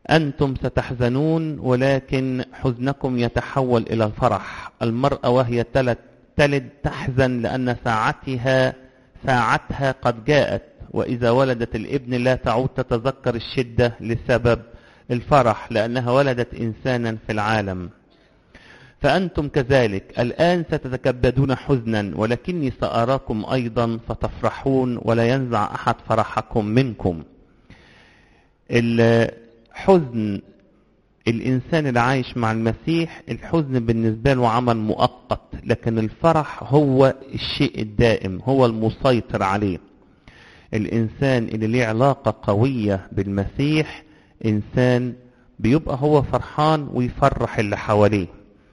أنتم ستحزنون ولكن حزنكم يتحول إلى الفرح المرأة وهي تلد, تلد تحزن لأن ساعتها ساعتها قد جاءت وإذا ولدت الابن لا تعود تتذكر الشدة لسبب الفرح لأنها ولدت إنسانا في العالم فأنتم كذلك الآن ستتكبدون حزنا ولكني سأراكم أيضا فتفرحون ولا ينزع أحد فرحكم منكم الحزن الإنسان اللي عايش مع المسيح الحزن بالنسبة له عمل مؤقت لكن الفرح هو الشيء الدائم هو المسيطر عليه الإنسان اللي ليه علاقة قوية بالمسيح إنسان بيبقى هو فرحان ويفرح اللي حواليه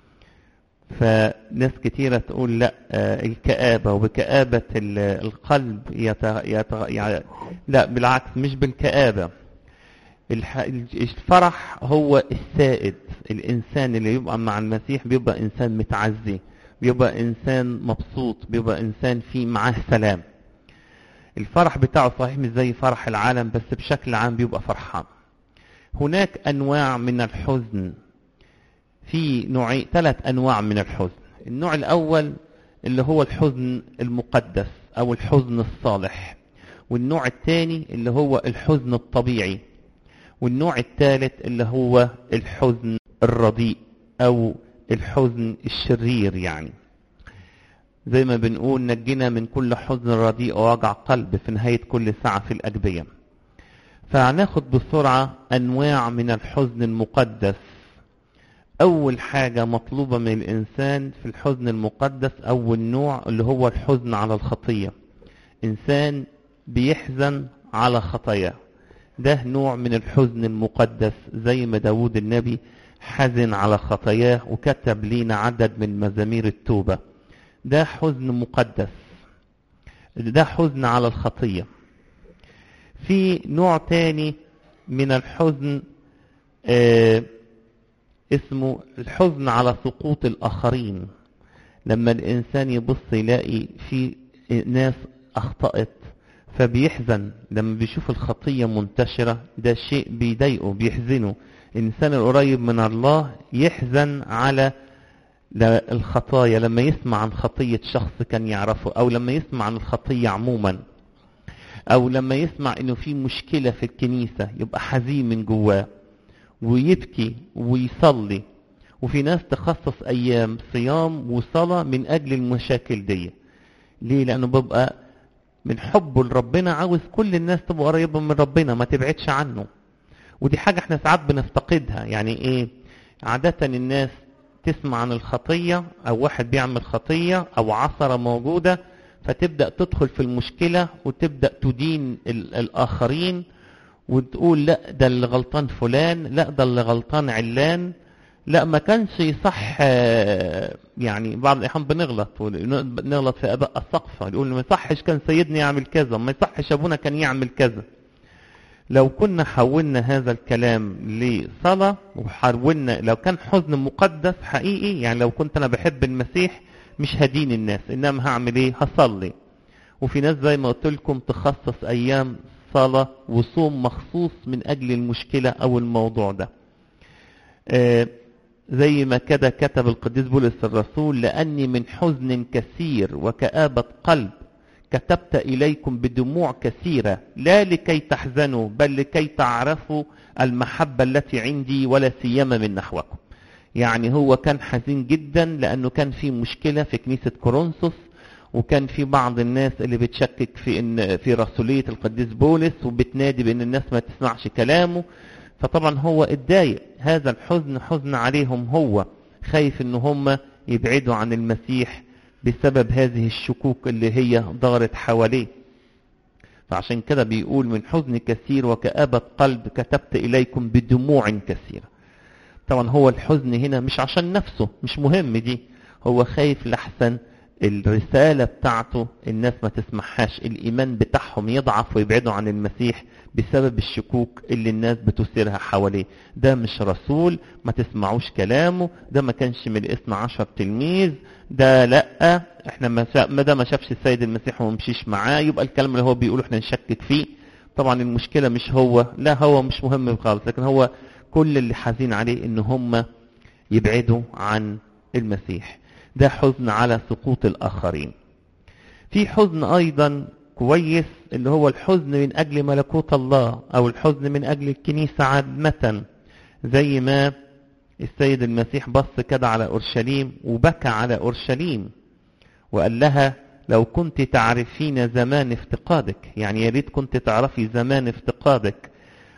فناس كتيرة تقول لا الكآبة وبكآبة القلب يت... يت... يعني لا بالعكس مش بالكآبة الفرح هو السائد الإنسان اللي يبقى مع المسيح بيبقى إنسان متعزي بيبقى إنسان مبسوط بيبقى إنسان فيه معاه سلام الفرح بتاعه صحيح مش زي فرح العالم بس بشكل عام بيبقى فرحان هناك أنواع من الحزن في نوعين ثلاث أنواع من الحزن النوع الأول اللي هو الحزن المقدس أو الحزن الصالح والنوع الثاني اللي هو الحزن الطبيعي والنوع الثالث اللي هو الحزن الرديء أو الحزن الشرير يعني زي ما بنقول نجنا من كل حزن رديء ووجع قلب في نهاية كل ساعة في الأجبية فهناخد بسرعة أنواع من الحزن المقدس أول حاجة مطلوبة من الإنسان في الحزن المقدس أول نوع اللي هو الحزن على الخطية إنسان بيحزن على خطاياه ده نوع من الحزن المقدس زي ما داود النبي حزن على خطاياه وكتب لينا عدد من مزامير التوبة ده حزن مقدس ده حزن على الخطية في نوع تاني من الحزن آه اسمه الحزن على سقوط الآخرين لما الإنسان يبص يلاقي في ناس أخطأت فبيحزن لما بيشوف الخطية منتشرة ده شيء بيضايقه بيحزنه الإنسان القريب من الله يحزن على الخطايا لما يسمع عن خطية شخص كان يعرفه أو لما يسمع عن الخطية عموما أو لما يسمع إنه في مشكلة في الكنيسة يبقى حزين من جواه ويبكي ويصلي وفي ناس تخصص أيام صيام وصلاة من أجل المشاكل دي ليه؟ لأنه بيبقى من حبه لربنا عاوز كل الناس تبقى قريبة من ربنا ما تبعدش عنه ودي حاجة احنا ساعات بنفتقدها يعني ايه عادة الناس تسمع عن الخطية او واحد بيعمل خطية او عثرة موجودة فتبدأ تدخل في المشكلة وتبدأ تدين الآخرين وتقول لا ده اللي غلطان فلان لا ده اللي غلطان علان لا ما كانش يصح يعني بعض الاحيان بنغلط نغلط في اباء السقفه يقول ما يصحش كان سيدنا يعمل كذا ما يصحش ابونا كان يعمل كذا لو كنا حولنا هذا الكلام لصلاة وحولنا لو كان حزن مقدس حقيقي يعني لو كنت انا بحب المسيح مش هدين الناس انما هعمل ايه هصلي وفي ناس زي ما قلت لكم تخصص ايام صلاة وصوم مخصوص من اجل المشكلة او الموضوع ده آه زي ما كده كتب القديس بولس الرسول لأني من حزن كثير وكآبة قلب كتبت إليكم بدموع كثيرة لا لكي تحزنوا بل لكي تعرفوا المحبة التي عندي ولا سيما من نحوكم يعني هو كان حزين جدا لأنه كان في مشكلة في كنيسة كورنثوس وكان في بعض الناس اللي بتشكك في ان في رسوليه القديس بولس وبتنادي بان الناس ما تسمعش كلامه فطبعا هو اتضايق هذا الحزن حزن عليهم هو خايف ان هم يبعدوا عن المسيح بسبب هذه الشكوك اللي هي دارت حواليه فعشان كده بيقول من حزن كثير وكآبة قلب كتبت إليكم بدموع كثيرة طبعا هو الحزن هنا مش عشان نفسه مش مهم دي هو خايف لحسن الرسالة بتاعته الناس ما تسمعهاش الإيمان بتاعهم يضعف ويبعدوا عن المسيح بسبب الشكوك اللي الناس بتثيرها حواليه ده مش رسول ما تسمعوش كلامه ده ما كانش من الاثنى عشر تلميذ ده لا احنا ما ده ما شافش السيد المسيح وما مشيش معاه يبقى الكلام اللي هو بيقوله احنا نشكك فيه طبعا المشكلة مش هو لا هو مش مهم خالص لكن هو كل اللي حزين عليه ان هم يبعدوا عن المسيح ده حزن على سقوط الاخرين في حزن ايضا كويس اللي هو الحزن من اجل ملكوت الله او الحزن من اجل الكنيسة عامة زي ما السيد المسيح بص كده على اورشليم وبكى على اورشليم وقال لها لو كنت تعرفين زمان افتقادك يعني يا ريت كنت تعرفي زمان افتقادك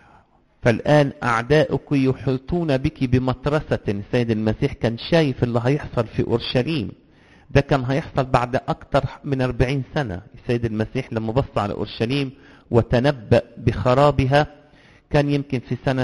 فالآن أعداؤك يحيطون بك بمطرسة السيد المسيح كان شايف اللي هيحصل في أورشليم ده كان هيحصل بعد أكتر من أربعين سنة السيد المسيح لما بص على أورشليم وتنبأ بخرابها كان يمكن في سنة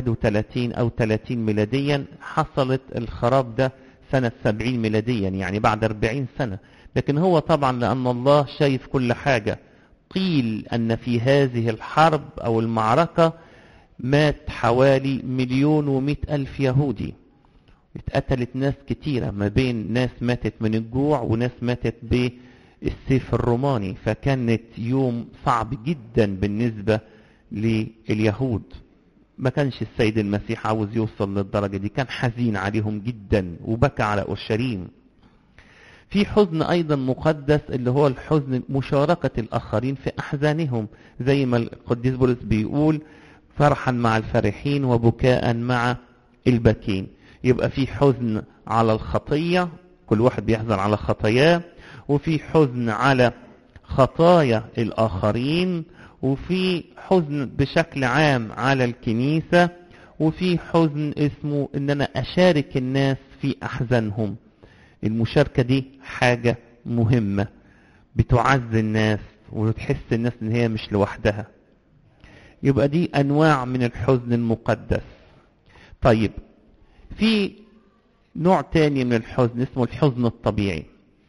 31 أو 30 ميلاديا حصلت الخراب ده سنة 70 ميلاديا يعني بعد 40 سنة لكن هو طبعا لأن الله شايف كل حاجة قيل أن في هذه الحرب أو المعركة مات حوالي مليون ومئة ألف يهودي اتقتلت ناس كتيرة ما بين ناس ماتت من الجوع وناس ماتت بالسيف الروماني فكانت يوم صعب جدا بالنسبة لليهود ما كانش السيد المسيح عاوز يوصل للدرجة دي كان حزين عليهم جدا وبكى على أورشليم في حزن أيضا مقدس اللي هو الحزن مشاركة الآخرين في أحزانهم زي ما القديس بولس بيقول فرحا مع الفرحين وبكاء مع الباكين يبقى في حزن على الخطية كل واحد بيحزن على خطاياه وفي حزن على خطايا الآخرين وفي حزن بشكل عام على الكنيسة وفي حزن اسمه ان انا اشارك الناس في احزانهم المشاركة دي حاجة مهمة بتعز الناس وتحس الناس ان هي مش لوحدها يبقى دي انواع من الحزن المقدس طيب في نوع تاني من الحزن اسمه الحزن الطبيعي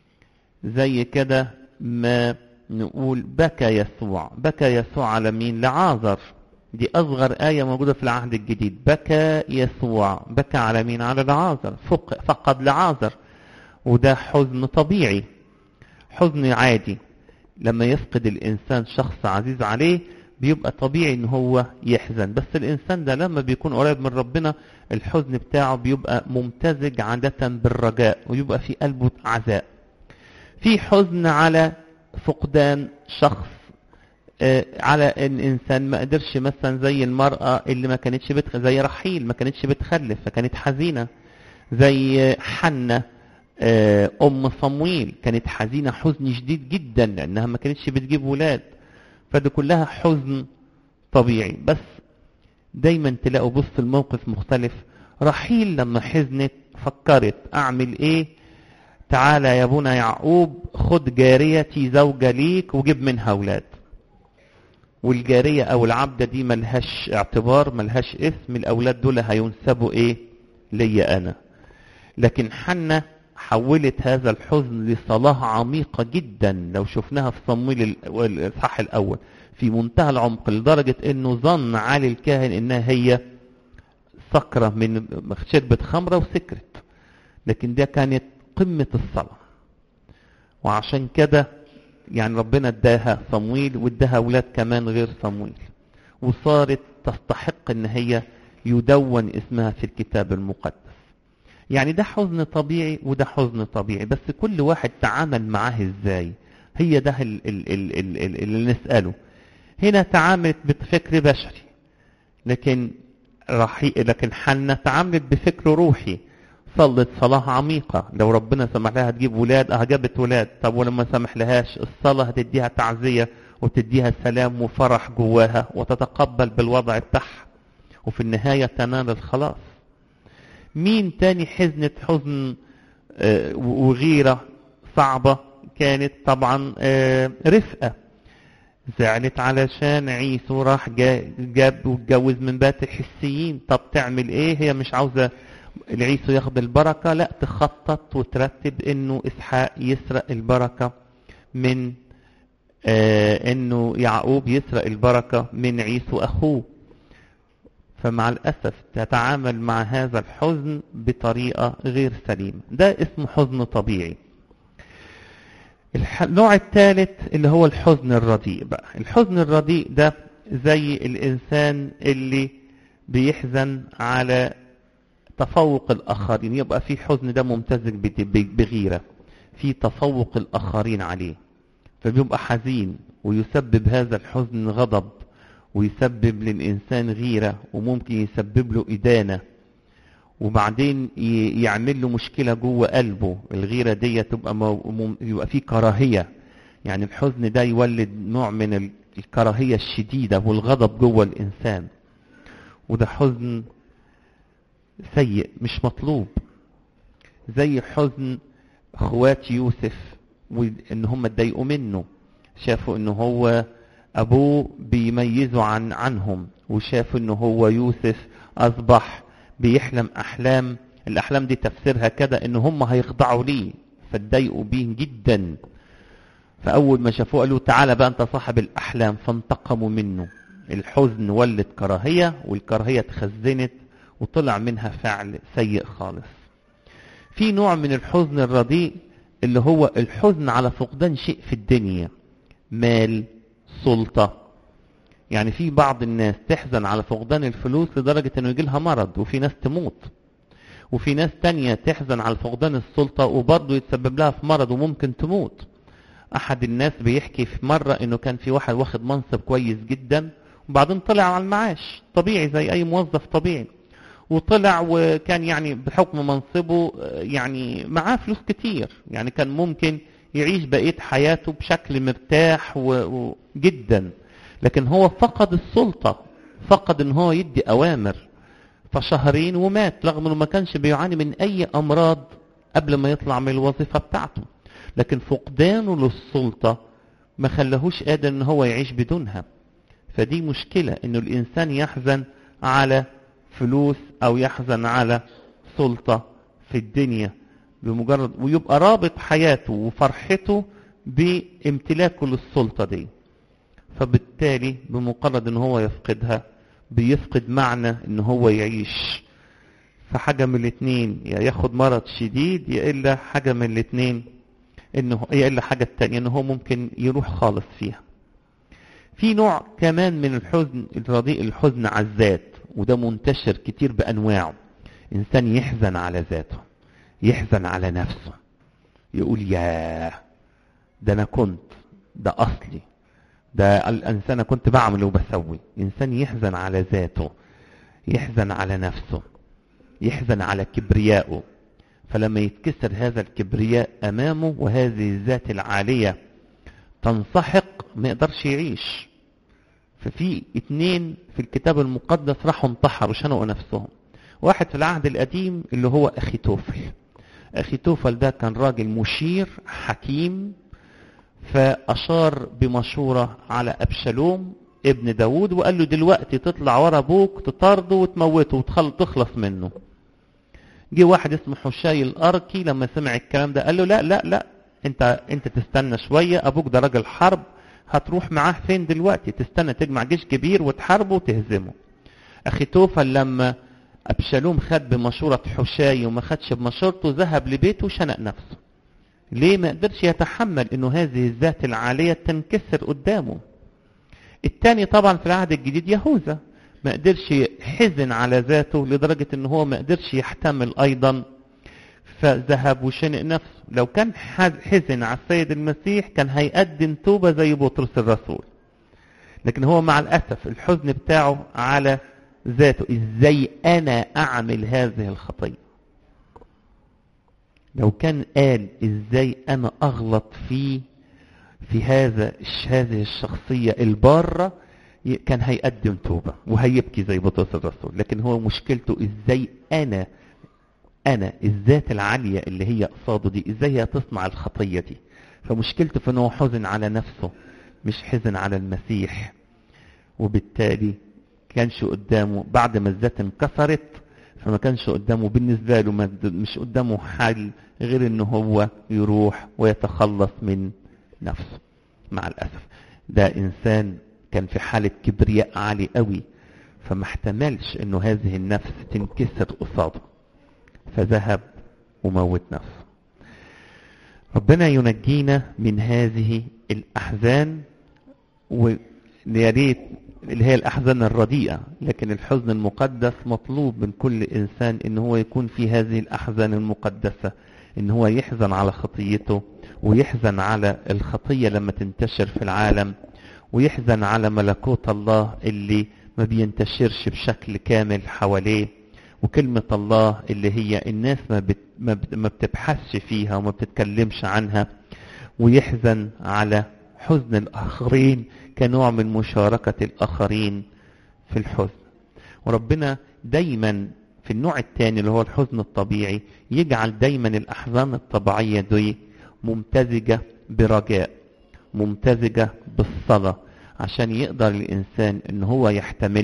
زي كده ما نقول بكى يسوع بكى يسوع على مين لعازر دي أصغر آية موجودة في العهد الجديد بكى يسوع بكى على مين على لعازر فقد لعازر وده حزن طبيعي حزن عادي لما يفقد الإنسان شخص عزيز عليه بيبقى طبيعي ان هو يحزن بس الانسان ده لما بيكون قريب من ربنا الحزن بتاعه بيبقى ممتزج عادة بالرجاء ويبقى في قلبه عزاء في حزن على فقدان شخص آه على ان انسان ما قدرش مثلا زي المرأة اللي ما كانتش بتخ... زي رحيل ما كانتش بتخلف فكانت حزينة زي حنة آه ام صمويل كانت حزينة حزن شديد جدا لانها ما كانتش بتجيب ولاد فدي كلها حزن طبيعي بس دايما تلاقوا بص الموقف مختلف رحيل لما حزنت فكرت اعمل ايه تعالى يا ابونا يعقوب خد جاريتي زوجة ليك وجيب منها اولاد والجارية او العبدة دي ملهاش اعتبار ملهاش اسم الاولاد دول هينسبوا ايه ليا انا لكن حنة حولت هذا الحزن لصلاة عميقة جدا لو شفناها في صمويل الإصحاح الأول في منتهى العمق لدرجة أنه ظن علي الكاهن أنها هي سكرة من شربة خمرة وسكرت لكن ده كانت قمة الصلاة وعشان كده يعني ربنا اداها صمويل واداها أولاد كمان غير صمويل وصارت تستحق أن هي يدون اسمها في الكتاب المقدس يعني ده حزن طبيعي وده حزن طبيعي بس كل واحد تعامل معاه ازاي هي ده ال ال ال ال ال اللي نسأله هنا تعاملت بفكر بشري لكن رحي لكن حنا تعاملت بفكر روحي صلت صلاة عميقة لو ربنا سمح لها تجيب ولاد اه جابت ولاد طب ولما سمح لهاش الصلاة هتديها تعزية وتديها سلام وفرح جواها وتتقبل بالوضع بتاعها وفي النهاية تنال الخلاص مين تاني حزنة حزن آه وغيرة صعبة كانت طبعا آه رفقة زعلت علشان عيسو راح جاب واتجوز من بات الحسيين طب تعمل ايه هي مش عاوزة العيسو ياخد البركة لا تخطط وترتب انه اسحاق يسرق البركة من آه انه يعقوب يسرق البركة من عيسو اخوه فمع الأسف تتعامل مع هذا الحزن بطريقة غير سليمة ده اسمه حزن طبيعي النوع الثالث اللي هو الحزن الرديء بقى الحزن الرديء ده زي الإنسان اللي بيحزن على تفوق الآخرين يبقى في حزن ده ممتزج بغيرة في تفوق الآخرين عليه فبيبقى حزين ويسبب هذا الحزن غضب ويسبب للإنسان غيرة وممكن يسبب له إدانة وبعدين يعمل له مشكلة جوه قلبه الغيرة دي تبقى مو... يبقى فيه كراهية يعني الحزن ده يولد نوع من الكراهية الشديدة والغضب جوه الإنسان وده حزن سيء مش مطلوب زي حزن اخوات يوسف وان هم اتضايقوا منه شافوا ان هو ابوه بيميزوا عن عنهم وشافوا ان هو يوسف اصبح بيحلم احلام الاحلام دي تفسيرها كده ان هم هيخضعوا ليه فاتضايقوا بيه جدا فاول ما شافوه قالوا تعالى بقى انت صاحب الاحلام فانتقموا منه الحزن ولد كراهيه والكراهيه اتخزنت وطلع منها فعل سيء خالص في نوع من الحزن الرديء اللي هو الحزن على فقدان شيء في الدنيا مال سلطة يعني في بعض الناس تحزن على فقدان الفلوس لدرجة انه يجي لها مرض وفي ناس تموت وفي ناس تانية تحزن على فقدان السلطة وبرضه يتسبب لها في مرض وممكن تموت احد الناس بيحكي في مرة انه كان في واحد واخد منصب كويس جدا وبعدين طلع على المعاش طبيعي زي اي موظف طبيعي وطلع وكان يعني بحكم منصبه يعني معاه فلوس كتير يعني كان ممكن يعيش بقية حياته بشكل مرتاح جدا لكن هو فقد السلطة فقد ان هو يدي اوامر فشهرين ومات رغم انه ما كانش بيعاني من اي امراض قبل ما يطلع من الوظيفة بتاعته لكن فقدانه للسلطة ما خلاهوش قادر ان هو يعيش بدونها فدي مشكلة انه الانسان يحزن على فلوس او يحزن على سلطة في الدنيا بمجرد ويبقى رابط حياته وفرحته بامتلاكه للسلطة دي فبالتالي بمجرد ان هو يفقدها بيفقد معنى ان هو يعيش فحاجة من الاتنين يا ياخد مرض شديد يا الا حاجة من الاتنين انه يا الا حاجة التانية انه هو ممكن يروح خالص فيها في نوع كمان من الحزن الرديء الحزن على الذات وده منتشر كتير بانواعه انسان يحزن على ذاته يحزن على نفسه يقول يا ده انا كنت ده اصلي ده الانسان كنت بعمل وبسوي انسان يحزن على ذاته يحزن على نفسه يحزن على كبريائه فلما يتكسر هذا الكبرياء امامه وهذه الذات العاليه تنسحق ما يقدرش يعيش ففي اتنين في الكتاب المقدس راحوا انتحروا شنقوا نفسهم واحد في العهد القديم اللي هو اخي توفل اخي توفل ده كان راجل مشير حكيم فاشار بمشورة على ابشالوم ابن داود وقال له دلوقتي تطلع ورا ابوك تطارده وتموته وتخلص منه جه واحد اسمه حشاي الاركي لما سمع الكلام ده قال له لا لا لا انت انت تستنى شويه ابوك ده راجل حرب هتروح معاه فين دلوقتي تستنى تجمع جيش كبير وتحاربه وتهزمه اخي توفل لما ابشالوم خد بمشورة حشاي وما خدش بمشورته ذهب لبيته وشنق نفسه ليه ما قدرش يتحمل انه هذه الذات العالية تنكسر قدامه التاني طبعا في العهد الجديد يهوذا ما قدرش حزن على ذاته لدرجة ان هو ما قدرش يحتمل ايضا فذهب وشنق نفسه لو كان حزن على السيد المسيح كان هيقدم توبة زي بطرس الرسول لكن هو مع الأسف الحزن بتاعه على ذاته ازاي انا اعمل هذه الخطية لو كان قال ازاي انا اغلط في في هذا هذه الشخصية البارة كان هيقدم توبة وهيبكي زي بطرس الرسول لكن هو مشكلته ازاي انا انا الذات العالية اللي هي قصاده دي ازاي هي تصنع الخطية دي فمشكلته في انه حزن على نفسه مش حزن على المسيح وبالتالي كانش قدامه بعد ما الذات انكسرت فما كانش قدامه بالنسبة له مش قدامه حل غير ان هو يروح ويتخلص من نفسه مع الأسف ده إنسان كان في حالة كبرياء عالي قوي فما احتملش انه هذه النفس تنكسر قصاده فذهب وموت نفسه ربنا ينجينا من هذه الأحزان ويا ريت اللي هي الأحزان الرديئة لكن الحزن المقدس مطلوب من كل إنسان إن هو يكون في هذه الأحزان المقدسة إن هو يحزن على خطيته ويحزن على الخطية لما تنتشر في العالم ويحزن على ملكوت الله اللي ما بينتشرش بشكل كامل حواليه وكلمة الله اللي هي الناس ما, بت ما, بت ما بتبحثش فيها وما بتتكلمش عنها ويحزن على حزن الآخرين كنوع من مشاركة الآخرين في الحزن وربنا دايما في النوع الثاني اللي هو الحزن الطبيعي يجعل دايما الأحزان الطبيعية دي ممتزجة برجاء ممتزجة بالصلاة عشان يقدر الإنسان إن هو يحتمل